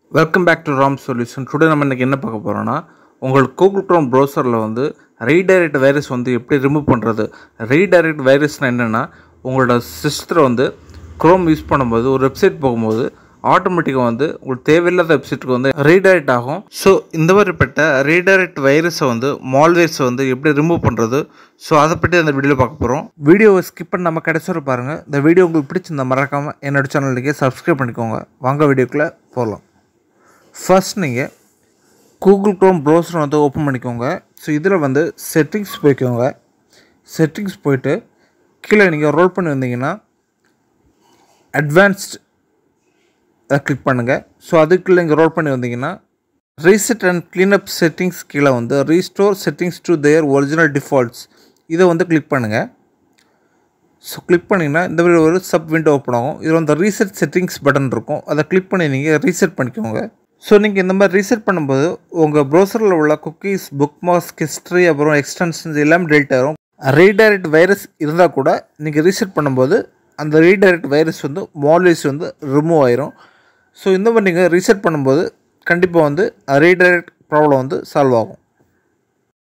welcome back to Ram solution today நம்ம இன்றைக்கி என்ன பார்க்க போகிறோன்னா உங்களுக்கு கூகுள் க்ரோம் ப்ரௌசரில் வந்து ரீடைரக்ட் வைரஸ் வந்து எப்படி ரிமூவ் பண்ணுறது ரீடைரக்ட் வைரஸ்னால் என்னென்னா உங்களோட சிஸ்டரை வந்து க்ரோம் யூஸ் பண்ணும்போது ஒரு வெப்சைட் போகும்போது ஆட்டோமேட்டிக்காக வந்து உங்களுக்கு தேவையில்லாத வெப்சைட்டுக்கு வந்து ரீடைரக்ட் ஆகும் ஸோ இந்த மாதிரிப்பட்ட ரீடைரக்ட் வைரஸை வந்து மால்வேர்ஸை வந்து எப்படி ரிமூவ் பண்ணுறது ஸோ அதை பற்றி அந்த வீடியோவில் பார்க்க போகிறோம் வீடியோவை ஸ்கிப் பண்ணி நம்ம கடைசி வரை பாருங்கள் இந்த வீடியோ உங்களுக்கு பிடிச்சிருந்தா மறக்காமல் என்னோட சேனலுக்கே சப்ஸ்கிரைப் பண்ணிக்கோங்க வாங்க வீடியோக்குள்ளே போகலாம் ஃபர்ஸ்ட் நீங்கள் கூகுள் க்ரோம் ப்ரௌசர் வந்து ஓப்பன் பண்ணிக்கோங்க ஸோ இதில் வந்து செட்டிங்ஸ் போய்க்கோங்க செட்டிங்ஸ் போயிட்டு கீழே நீங்கள் ரோல் பண்ணி வந்தீங்கன்னா அட்வான்ஸ்ட் அதை கிளிக் பண்ணுங்கள் ஸோ அதுக்குள்ளே இங்கே ரோல் பண்ணி வந்தீங்கன்னா ரீசெட் அண்ட் க்ளீனப் செட்டிங்ஸ் கீழே வந்து restore settings to their original defaults இதை வந்து கிளிக் பண்ணுங்கள் ஸோ கிளிக் பண்ணிங்கன்னா இந்த மாதிரி ஒரு சப் விண்டோ ஓப்பன் ஆகும் இதில் வந்து ரீசெட் செட்டிங்ஸ் பட்டன் இருக்கும் அதை கிளிக் பண்ணி நீங்கள் ரீசெட் பண்ணிக்கோங்க ஸோ நீங்கள் இந்த மாதிரி ரீசெட் பண்ணும்போது உங்கள் ப்ரௌசரில் உள்ள குக்கீஸ் புக் மாஸ்க் ஹிஸ்ட்ரி அப்புறம் எக்ஸ்டென்ஷன்ஸ் எல்லாமே டெலிட் ஆகும் ரீடைரக்ட் வைரஸ் இருந்தால் கூட நீங்கள் ரீசெட் பண்ணும்போது அந்த ரீடைரக்ட் வைரஸ் வந்து மால்வேஸ் வந்து ரிமூவ் ஆயிரும் ஸோ இந்த மாதிரி நீங்கள் ரீசெட் பண்ணும்போது கண்டிப்பாக வந்து ரீடைரக்ட் ப்ராப்ளம் வந்து சால்வ் ஆகும்